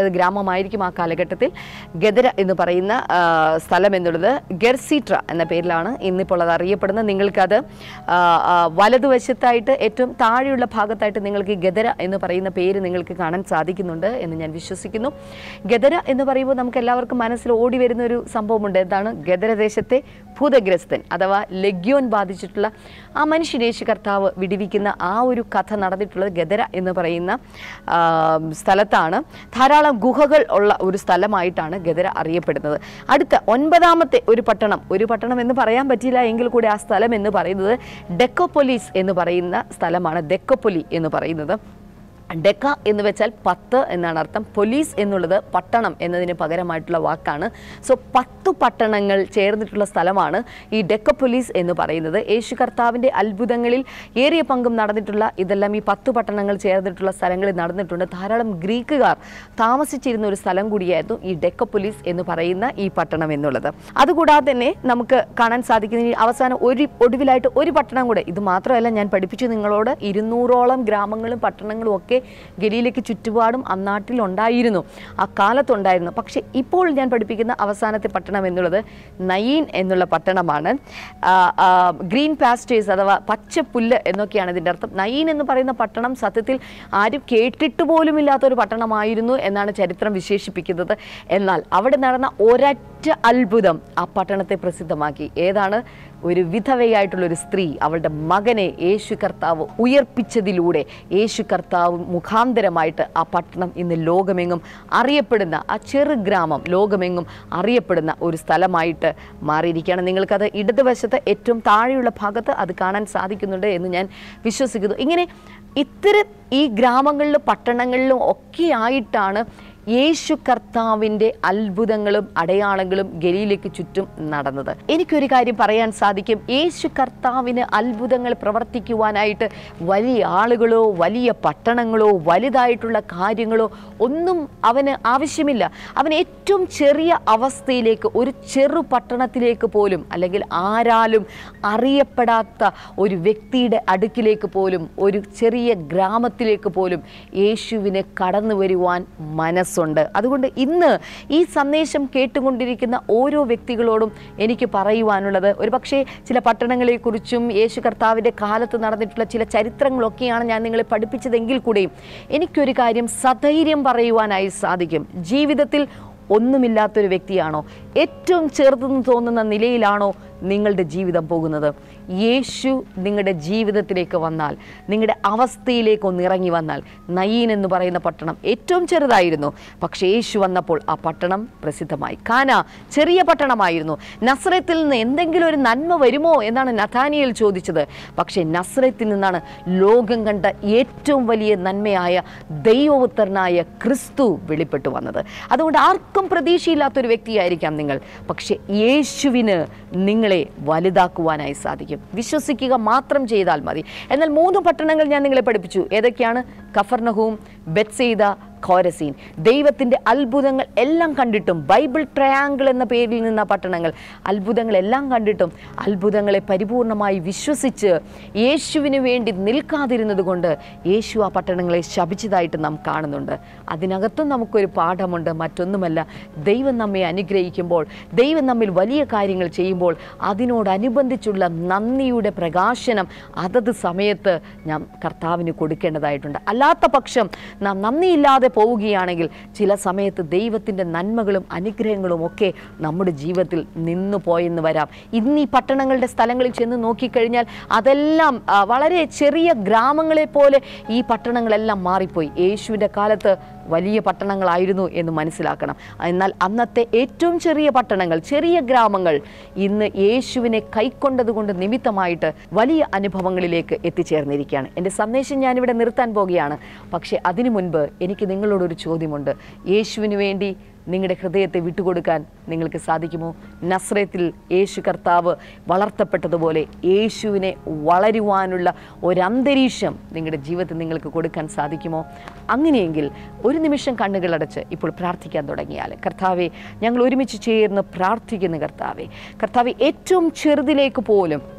പറയുന്നത് ഗ്രാമമായിരിക്കും ആ കാലഘട്ടത്തിൽ ഗദര എന്ന് പറയുന്ന ആ, സ്ഥലം എന്നുള്ളത് ഗെർസീട്ര എന്ന പേരിലാണ് ഇന്നിപ്പോൾ അത് അറിയപ്പെടുന്നത് നിങ്ങൾക്കത് ആ, ആ, വലതുവശത്തായിട്ട് ഏറ്റവും താഴെയുള്ള ഭാഗത്തായിട്ട് നിങ്ങൾക്ക് ഈ ഗദര എന്ന് പറയുന്ന പേര് നിങ്ങൾക്ക് കാണാൻ സാധിക്കുന്നുണ്ട് എന്ന് ഞാൻ വിശ്വസിക്കുന്നു ഗദര എന്ന് പറയുമ്പോൾ നമുക്ക് എല്ലാവർക്കും മനസ്സിൽ ഓടി വരുന്ന ഒരു സംഭവമുണ്ട് എന്താണ് ഗദരദേശത്തെ ഭൂതഗ്രസ്തൻ അഥവാ ലഗ്യോൻ ബാധിച്ചിട്ടുള്ള ആ മനുഷ്യൻ യേശു കർത്താവ് വിടിവിക്കുന്ന ആ ഒരു കഥ നടന്നിട്ടുള്ളത് ഗദര എന്ന് പറയുന്ന ആ, സ്ഥലത്താണ് ധാരാളം ഗുഹകൾ ഉള്ള ഒരു സ്ഥലമായിട്ടാണ് ഗദര അറിയപ്പെടുന്നത് അടുത്ത ഒൻപതാമത്തെ ഒരു പട്ടണം ഒരു പട്ടണം എന്ന് പറയാൻ പറ്റില്ല എങ്കിൽ കൂടി ആ സ്ഥലം എന്ന് പറയുന്നത് ഡെക്കോപ്പൊലീസ് എന്ന് പറയുന്ന സ്ഥലമാണ് ഡെക്കോപ്പൊലി എന്ന് പറയുന്നത് ഡെക്ക എന്ന് വെച്ചാൽ പത്ത് എന്നാണ് അർത്ഥം പോലീസ് എന്നുള്ളത് പട്ടണം എന്നതിന് പകരമായിട്ടുള്ള വാക്കാണ് സോ പത്തു പട്ടണങ്ങൾ ചേർന്നിട്ടുള്ള സ്ഥലമാണ് ഈ ഡെക്ക പോലീസ് എന്ന് പറയുന്നത് യേശു കർത്താവിൻ്റെ അത്ഭുതങ്ങളിൽ ഏറിയ പങ്കും നടന്നിട്ടുള്ള ഇതെല്ലാം ഈ പത്തു പട്ടണങ്ങൾ ചേർന്നിട്ടുള്ള സ്ഥലങ്ങളിൽ നടന്നിട്ടുണ്ട് ധാരാളം ഗ്രീക്കുകാർ താമസിച്ചിരുന്ന ഒരു സ്ഥലം കൂടിയായിരുന്നു ഈ ഡെക്ക പോലീസ് എന്ന് പറയുന്ന ഈ പട്ടണം എന്നുള്ളത് അതുകൂടാതെ തന്നെ നമുക്ക് കാണാൻ സാധിക്കുന്ന ഈ അവസാനം ഒരു ഒടുവിലായിട്ട് ഒരു പട്ടണം കൂടെ ഇത് മാത്രമല്ല ഞാൻ പഠിപ്പിച്ചു നിങ്ങളോട് ഇരുന്നൂറോളം ഗ്രാമങ്ങളും പട്ടണങ്ങളും ഒക്കെ ഗലിയിലേക്ക് ചുറ്റുപാടും അന്നാട്ടിൽ ഉണ്ടായിരുന്നു ആ കാലത്തുണ്ടായിരുന്നു പക്ഷേ ഇപ്പോൾ ഞാൻ പഠിപ്പിക്കുന്ന അവസാനത്തെ പട്ടണം എന്നുള്ളത് നയീൻ എന്നുള്ള പട്ടണമാണ് ആ, ആ, ഗ്രീൻ പാസ്റ്റേഴ്സ് അഥവാ പച്ചപ്പുല്ല് എന്നൊക്കെയാണ് ഇതിൻ്റെ അർത്ഥം നയീൻ എന്ന് പറയുന്ന പട്ടണം സത്യത്തിൽ ആരും കേട്ടിട്ട് പോലും ഇല്ലാത്ത ഒരു പട്ടണമായിരുന്നു എന്നാണ് ചരിത്രം വിശേഷിപ്പിക്കുന്നത് എന്നാൽ അവിടെ നടന്ന ഒരൊറ്റ അത്ഭുതം ആ പട്ടണത്തെ പ്രസിദ്ധമാക്കി ഏതാണ് ഒരു വിധവയായിട്ടുള്ള ഒരു സ്ത്രീ അവളുടെ മകനെ യേശു കർത്താവ് ഉയർപ്പിച്ചതിലൂടെ യേശു കർത്താവ് മുഖാന്തരമായിട്ട് ആ പട്ടണം ഇന്ന് ലോകമെങ്ങും അറിയപ്പെടുന്ന ആ ചെറു ഗ്രാമം ലോകമെങ്ങും അറിയപ്പെടുന്ന ഒരു സ്ഥലമായിട്ട് മാറിയിരിക്കുകയാണ് നിങ്ങൾക്കത് ഇടതുവശത്ത് ഏറ്റവും താഴെയുള്ള ഭാഗത്ത് അത് കാണാൻ സാധിക്കുന്നുണ്ട് എന്ന് ഞാൻ വിശ്വസിക്കുന്നു ഇങ്ങനെ ഇത്തരം ഈ ഗ്രാമങ്ങളിലും പട്ടണങ്ങളിലും ഒക്കെ ആയിട്ടാണ് യേശു കർത്താവിൻ്റെ അത്ഭുതങ്ങളും അടയാളങ്ങളും ഗലിയിലേക്ക് ചുറ്റും നടന്നത് എനിക്കൊരു കാര്യം പറയാൻ സാധിക്കും യേശു കർത്താവിന് അത്ഭുതങ്ങൾ പ്രവർത്തിക്കുവാനായിട്ട് വലിയ ആളുകളോ വലിയ പട്ടണങ്ങളോ വലുതായിട്ടുള്ള കാര്യങ്ങളോ ഒന്നും അവന് ആവശ്യമില്ല അവൻ ഏറ്റവും ചെറിയ അവസ്ഥയിലേക്ക് ഒരു ചെറു പട്ടണത്തിലേക്ക് പോലും അല്ലെങ്കിൽ ആരാലും അറിയപ്പെടാത്ത ഒരു വ്യക്തിയുടെ അടുക്കിലേക്ക് പോലും ഒരു ചെറിയ ഗ്രാമത്തിലേക്ക് പോലും യേശുവിന് കടന്നു വരുവാൻ മനസ്സുണ്ട് അതുകൊണ്ട് ഇന്ന് ഈ സന്ദേശം കേട്ടുകൊണ്ടിരിക്കുന്ന ഓരോ വ്യക്തികളോടും എനിക്ക് പറയുവാനുള്ളത് ഒരുപക്ഷെ ചില പട്ടണങ്ങളെക്കുറിച്ചും യേശു കർത്താവിൻ്റെ കാലത്ത് നടന്നിട്ടുള്ള ചില ചരിത്രങ്ങളൊക്കെയാണ് ഞാൻ നിങ്ങളെ പഠിപ്പിച്ചതെങ്കിൽ കൂടെയും എനിക്കൊരു കാര്യം സധൈര്യം പറയുവാനായി സാധിക്കും ജീവിതത്തിൽ ഒന്നുമില്ലാത്തൊരു വ്യക്തിയാണോ ഏറ്റവും ചെറുതെന്ന് തോന്നുന്ന നിലയിലാണോ നിങ്ങളുടെ ജീവിതം പോകുന്നത് യേശു നിങ്ങളുടെ ജീവിതത്തിലേക്ക് വന്നാൽ നിങ്ങളുടെ അവസ്ഥയിലേക്ക് ഒന്ന് ഇറങ്ങി വന്നാൽ നയീൻ എന്ന് പറയുന്ന പട്ടണം ഏറ്റവും ചെറുതായിരുന്നു പക്ഷേ യേശു വന്നപ്പോൾ ആ പട്ടണം പ്രസിദ്ധമായി കാന ചെറിയ പട്ടണമായിരുന്നു നസ്രത്തിൽ നിന്ന് എന്തെങ്കിലും ഒരു നന്മ വരുമോ എന്നാണ് നഥാനിയൽ ചോദിച്ചത് പക്ഷേ നസ്രത്തിൽ നിന്നാണ് ലോകം കണ്ട ഏറ്റവും വലിയ നന്മയായ ദൈവോത്തരനായ ക്രിസ്തു വെളിപ്പെട്ടു വന്നത് അതുകൊണ്ട് ആർക്കും പ്രതീക്ഷയില്ലാത്തൊരു വ്യക്തിയായിരിക്കാം നിങ്ങൾ പക്ഷേ യേശുവിന് നിങ്ങളെ വലുതാക്കുവാനായി സാധിക്കും വിശ്വസിക്കുക മാത്രം ചെയ്താൽ മതി എന്നാൽ മൂന്ന് പട്ടണങ്ങൾ ഞാൻ നിങ്ങളെ പഠിപ്പിച്ചു ഏതൊക്കെയാണ് കഫർനഹൂം ബെത്സെയ്ത ഖോരസീൻ ദൈവത്തിൻ്റെ അത്ഭുതങ്ങൾ എല്ലാം കണ്ടിട്ടും ബൈബിൾ ട്രയാങ്കിൾ എന്ന പേരിൽ നിന്ന പട്ടണങ്ങൾ അത്ഭുതങ്ങളെല്ലാം കണ്ടിട്ടും അത്ഭുതങ്ങളെ പരിപൂർണമായി വിശ്വസിച്ച് യേശുവിന് വേണ്ടി നിൽക്കാതിരുന്നത് കൊണ്ട് യേശു ആ പട്ടണങ്ങളെ ശപിച്ചതായിട്ട് നാം കാണുന്നുണ്ട് അതിനകത്തും നമുക്കൊരു പാഠമുണ്ട് മറ്റൊന്നുമല്ല ദൈവം നമ്മെ അനുഗ്രഹിക്കുമ്പോൾ ദൈവം നമ്മിൽ വലിയ കാര്യങ്ങൾ ചെയ്യുമ്പോൾ അതിനോടനുബന്ധിച്ചുള്ള നന്ദിയുടെ പ്രകാശനം അതത് സമയത്ത് നാം കർത്താവിന് കൊടുക്കേണ്ടതായിട്ടുണ്ട് അല്ലാത്ത പക്ഷം നാം നന്ദിയില്ലാതെ പോവുകയാണെങ്കിൽ ചില സമയത്ത് ദൈവത്തിൻ്റെ നന്മകളും അനുഗ്രഹങ്ങളും ഒക്കെ നമ്മുടെ ജീവിതത്തിൽ നിന്നു പോയെന്ന് വരാം ഇന്ന് ഈ പട്ടണങ്ങളുടെ സ്ഥലങ്ങളിൽ ചെന്ന് നോക്കിക്കഴിഞ്ഞാൽ അതെല്ലാം ആ, വളരെ ചെറിയ ഗ്രാമങ്ങളെ പോലെ ഈ പട്ടണങ്ങളെല്ലാം മാറിപ്പോയി യേശുവിൻ്റെ കാലത്ത് വലിയ പട്ടണങ്ങളായിരുന്നു എന്ന് മനസ്സിലാക്കണം എന്നാൽ അന്നത്തെ ഏറ്റവും ചെറിയ പട്ടണങ്ങൾ ചെറിയ ഗ്രാമങ്ങൾ ഇന്ന് യേശുവിനെ കൈക്കൊണ്ടതുകൊണ്ട് നിമിത്തമായിട്ട് വലിയ അനുഭവങ്ങളിലേക്ക് എത്തിച്ചേർന്നിരിക്കുകയാണ് എൻ്റെ സന്ദേശം ഞാനിവിടെ നിർത്താൻ പോകുകയാണ് പക്ഷേ അതിനു മുൻപ് എനിക്ക് നിങ്ങളോടൊരു ചോദ്യമുണ്ട് യേശുവിന് വേണ്ടി നിങ്ങളുടെ ഹൃദയത്തെ വിട്ടുകൊടുക്കാൻ നിങ്ങൾക്ക് സാധിക്കുമോ നസ്രത്തിൽ യേശു കർത്താവ് വളർത്തപ്പെട്ടതുപോലെ യേശുവിനെ വളരുവാനുള്ള ഒരന്തരീക്ഷം നിങ്ങളുടെ ജീവിതത്തിൽ നിങ്ങൾക്ക് കൊടുക്കാൻ സാധിക്കുമോ അങ്ങനെയെങ്കിൽ ഒരു നിമിഷം കണ്ണുകളടച്ച് ഇപ്പോൾ പ്രാർത്ഥിക്കാൻ തുടങ്ങിയാൽ കർത്താവെ ഞങ്ങൾ ഒരുമിച്ച് ചേർന്ന് പ്രാർത്ഥിക്കുന്ന കർത്താവെ കർത്താവെ ഏറ്റവും ചെറുതിലേക്ക് പോലും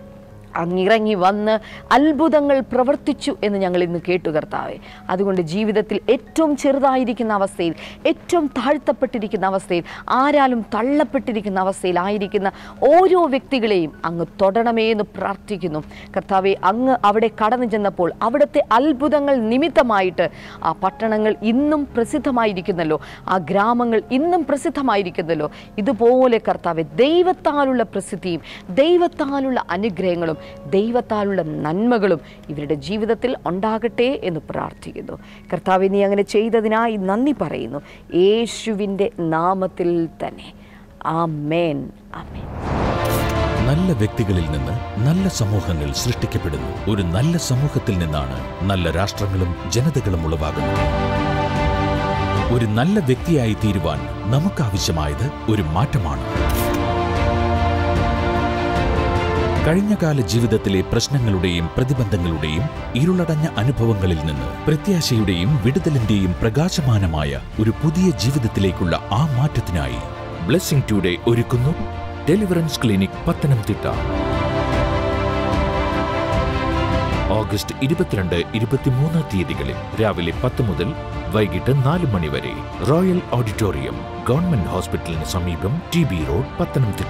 അങ്ങിറങ്ങി വന്ന് അത്ഭുതങ്ങൾ പ്രവർത്തിച്ചു എന്ന് ഞങ്ങൾ ഇന്ന് കേട്ടു കർത്താവെ അതുകൊണ്ട് ജീവിതത്തിൽ ഏറ്റവും ചെറുതായിരിക്കുന്ന അവസ്ഥയിൽ ഏറ്റവും താഴ്ത്തപ്പെട്ടിരിക്കുന്ന അവസ്ഥയിൽ ആരാലും തള്ളപ്പെട്ടിരിക്കുന്ന അവസ്ഥയിലായിരിക്കുന്ന ഓരോ വ്യക്തികളെയും അങ്ങ് തൊടണമേ എന്ന് പ്രാർത്ഥിക്കുന്നു കർത്താവെ അങ്ങ് അവിടെ കടന്നു ചെന്നപ്പോൾ അവിടുത്തെ അത്ഭുതങ്ങൾ നിമിത്തമായിട്ട് ആ പട്ടണങ്ങൾ ഇന്നും പ്രസിദ്ധമായിരിക്കുന്നല്ലോ ആ ഗ്രാമങ്ങൾ ഇന്നും പ്രസിദ്ധമായിരിക്കുന്നല്ലോ ഇതുപോലെ കർത്താവെ ദൈവത്താലുള്ള പ്രസിദ്ധിയും ദൈവത്താലുള്ള അനുഗ്രഹങ്ങളും ദൈവത്താലുള്ള നന്മകളും ഇവരുടെ ജീവിതത്തിൽ ഉണ്ടാകട്ടെ എന്ന് പ്രാർത്ഥിക്കുന്നു കർത്താവ് നീ അങ്ങനെ ചെയ്തതിനായി നന്ദി പറയുന്നു യേശുവിൻ്റെ നാമത്തിൽ തന്നെ ആമേൻ ആമേൻ നല്ല വ്യക്തികളിൽ നിന്ന് നല്ല സമൂഹങ്ങൾ സൃഷ്ടിക്കപ്പെടുന്നു ഒരു നല്ല സമൂഹത്തിൽ നിന്നാണ് നല്ല രാഷ്ട്രങ്ങളും ജനതകളും ഉളവാകുന്നത് ഒരു നല്ല വ്യക്തിയായി തീരുവാൻ നമുക്കാവശ്യമായത് ഒരു മാറ്റമാണ് കഴിഞ്ഞകാല ജീവിതത്തിലെ പ്രശ്നങ്ങളുടെയും പ്രതിബന്ധങ്ങളുടെയും ഇരുളടഞ്ഞ അനുഭവങ്ങളിൽ നിന്ന് പ്രത്യാശയുടെയും വിടുതലിന്റെയും പ്രകാശമാനമായ ഒരു പുതിയ ജീവിതത്തിലേക്കുള്ള ആ മാറ്റത്തിനായി ബ്ലെസ്സിംഗ് ടുഡേ ഒരുക്കുന്നു ഡെലിവറൻസ് ക്ലിനിക് പത്തനംതിട്ട ഓഗസ്റ്റ് ഇരുപത്തിരണ്ട് ഇരുപത്തിമൂന്ന് തീയതികളിൽ രാവിലെ പത്ത് മുതൽ വൈകിട്ട് നാല് മണി വരെ റോയൽ ഓഡിറ്റോറിയം ഗവൺമെന്റ് ഹോസ്പിറ്റലിന് സമീപം T B road Pathanamthitta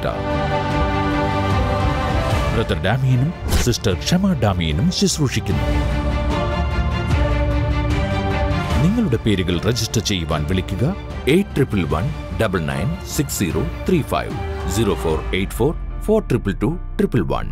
brother ഡാമിയനും സിസ്റ്റർ ക്ഷമ ഡാമിയനും ശുശ്രൂഷിക്കുന്നു നിങ്ങളുടെ പേരുകൾ രജിസ്റ്റർ ചെയ്യുവാൻ വിളിക്കുക eight triple one double nine six zero three five zero four eight four four triple two triple one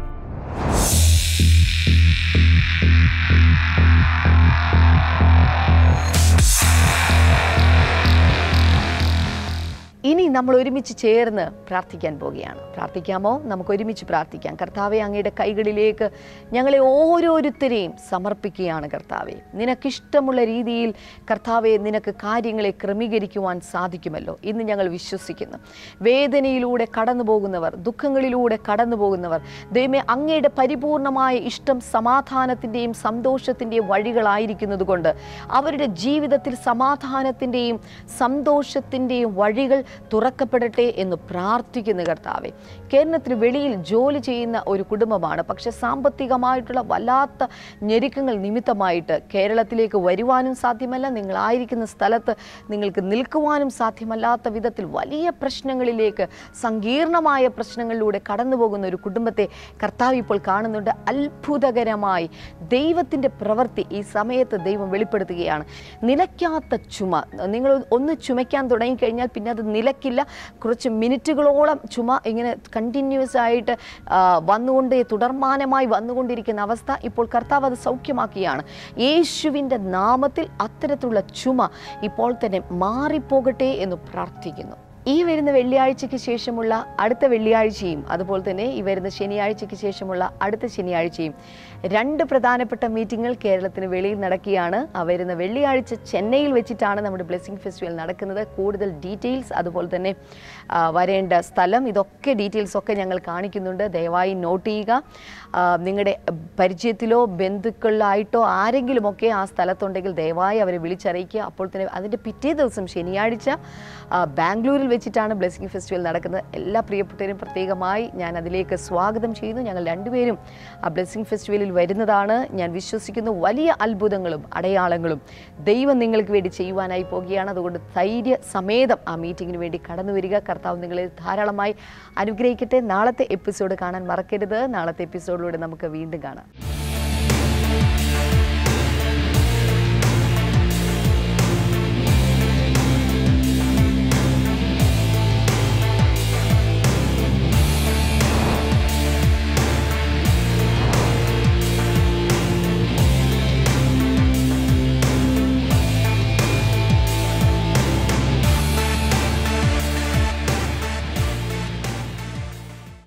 ഇനി നമ്മൾ ഒരുമിച്ച് ചേർന്ന് പ്രാർത്ഥിക്കാൻ പോവുകയാണ് പ്രാർത്ഥിക്കാമോ നമുക്ക് ഒരുമിച്ച് പ്രാർത്ഥിക്കാം കർത്താവെ അങ്ങയുടെ കൈകളിലേക്ക് ഞങ്ങളെ ഓരോരുത്തരെയും സമർപ്പിക്കുകയാണ് കർത്താവെ നിനക്കിഷ്ടമുള്ള രീതിയിൽ കർത്താവെ നിനക്ക് കാര്യങ്ങളെ ക്രമീകരിക്കുവാൻ സാധിക്കുമല്ലോ ഇന്ന് ഞങ്ങൾ വിശ്വസിക്കുന്നു വേദനയിലൂടെ കടന്നു പോകുന്നവർ ദുഃഖങ്ങളിലൂടെ കടന്നു പോകുന്നവർ ദൈവമേ അങ്ങയുടെ പരിപൂർണമായ ഇഷ്ടം സമാധാനത്തിൻ്റെയും സന്തോഷത്തിൻ്റെയും വഴികളായിരിക്കുന്നത് കൊണ്ട് അവരുടെ ജീവിതത്തിൽ സമാധാനത്തിൻ്റെയും സന്തോഷത്തിൻ്റെയും വഴികൾ തുറക്കപ്പെടട്ടെ എന്ന് പ്രാർത്ഥിക്കുന്ന കർത്താവെ കേരളത്തിന് വെളിയിൽ ജോലി ചെയ്യുന്ന ഒരു കുടുംബമാണ് പക്ഷെ സാമ്പത്തികമായിട്ടുള്ള വല്ലാത്ത ഞെരുക്കങ്ങൾ നിമിത്തമായിട്ട് കേരളത്തിലേക്ക് വരുവാനും സാധ്യമല്ല നിങ്ങളായിരിക്കുന്ന സ്ഥലത്ത് നിങ്ങൾക്ക് നിൽക്കുവാനും സാധ്യമല്ലാത്ത വിധത്തിൽ വലിയ പ്രശ്നങ്ങളിലേക്ക് സങ്കീർണമായ പ്രശ്നങ്ങളിലൂടെ കടന്നു പോകുന്ന ഒരു കുടുംബത്തെ കർത്താവ് ഇപ്പോൾ കാണുന്നുണ്ട് അത്ഭുതകരമായി ദൈവത്തിൻ്റെ പ്രവൃത്തി ഈ സമയത്ത് ദൈവം വെളിപ്പെടുത്തുകയാണ് നിലയ്ക്കാത്ത ചുമ നിങ്ങൾ ഒന്ന് ചുമയ്ക്കാൻ തുടങ്ങിക്കഴിഞ്ഞാൽ പിന്നെ അത് നിലക്കില്ല കുറച്ച് മിനിറ്റുകളോളം ചുമ ഇങ്ങനെ കണ്ടിന്യൂസ് ആയിട്ട് ആ, വന്നുകൊണ്ട് തുടർമാനമായി വന്നുകൊണ്ടിരിക്കുന്ന അവസ്ഥ ഇപ്പോൾ കർത്താവ് അത് സൗഖ്യമാക്കിയാണ് യേശുവിൻ്റെ നാമത്തിൽ അത്തരത്തിലുള്ള ചുമ ഇപ്പോൾ തന്നെ മാറിപ്പോകട്ടെ എന്ന് പ്രാർത്ഥിക്കുന്നു ഈ വരുന്ന വെള്ളിയാഴ്ചയ്ക്ക് ശേഷമുള്ള അടുത്ത വെള്ളിയാഴ്ചയും അതുപോലെ തന്നെ ഈ വരുന്ന ശനിയാഴ്ചയ്ക്ക് ശേഷമുള്ള അടുത്ത ശനിയാഴ്ചയും രണ്ട് പ്രധാനപ്പെട്ട മീറ്റിങ്ങുകൾ കേരളത്തിന് വെളിയിൽ നടക്കുകയാണ് ആ വരുന്ന വെള്ളിയാഴ്ച ചെന്നൈയിൽ വെച്ചിട്ടാണ് നമ്മുടെ ബ്ലെസ്സിങ് ഫെസ്റ്റിവൽ നടക്കുന്നത് കൂടുതൽ ഡീറ്റെയിൽസ് അതുപോലെ തന്നെ ആ, വരേണ്ട സ്ഥലം ഇതൊക്കെ ഡീറ്റെയിൽസ് ഒക്കെ ഞങ്ങൾ കാണിക്കുന്നുണ്ട് ദയവായി നോട്ട് ചെയ്യുക ആ, നിങ്ങളുടെ പരിചയത്തിലോ ബന്ധുക്കളിലായിട്ടോ ആരെങ്കിലുമൊക്കെ ആ സ്ഥലത്തുണ്ടെങ്കിൽ ദയവായി അവരെ വിളിച്ചറിയിക്കുക അപ്പോൾ തന്നെ അതിൻ്റെ പിറ്റേ ദിവസം ശനിയാഴ്ച ആ, ബാംഗ്ലൂരിൽ വെച്ചിട്ടാണ് ബ്ലെസ്സിങ് ഫെസ്റ്റിവൽ നടക്കുന്നത് എല്ലാ പ്രിയപ്പെട്ടവരും പ്രത്യേകമായി ഞാൻ അതിലേക്ക് സ്വാഗതം ചെയ്യുന്നു ഞങ്ങൾ രണ്ടുപേരും ആ ബ്ലെസ്സിങ് ഫെസ്റ്റിവലിൽ വരുന്നതാണ് ഞാൻ വിശ്വസിക്കുന്നു വലിയ അത്ഭുതങ്ങളും അടയാളങ്ങളും ദൈവം നിങ്ങൾക്ക് വേണ്ടി ചെയ്യുവാനായി പോകുകയാണ് അതുകൊണ്ട് ധൈര്യ സമേതം ആ മീറ്റിങ്ങിന് വേണ്ടി കടന്നു വരിക കർത്താവ് നിങ്ങളെ ധാരാളമായി അനുഗ്രഹിക്കട്ടെ നാളത്തെ എപ്പിസോഡ് കാണാൻ മറക്കരുത് നാളത്തെ എപ്പിസോഡിലൂടെ നമുക്ക് വീണ്ടും കാണാം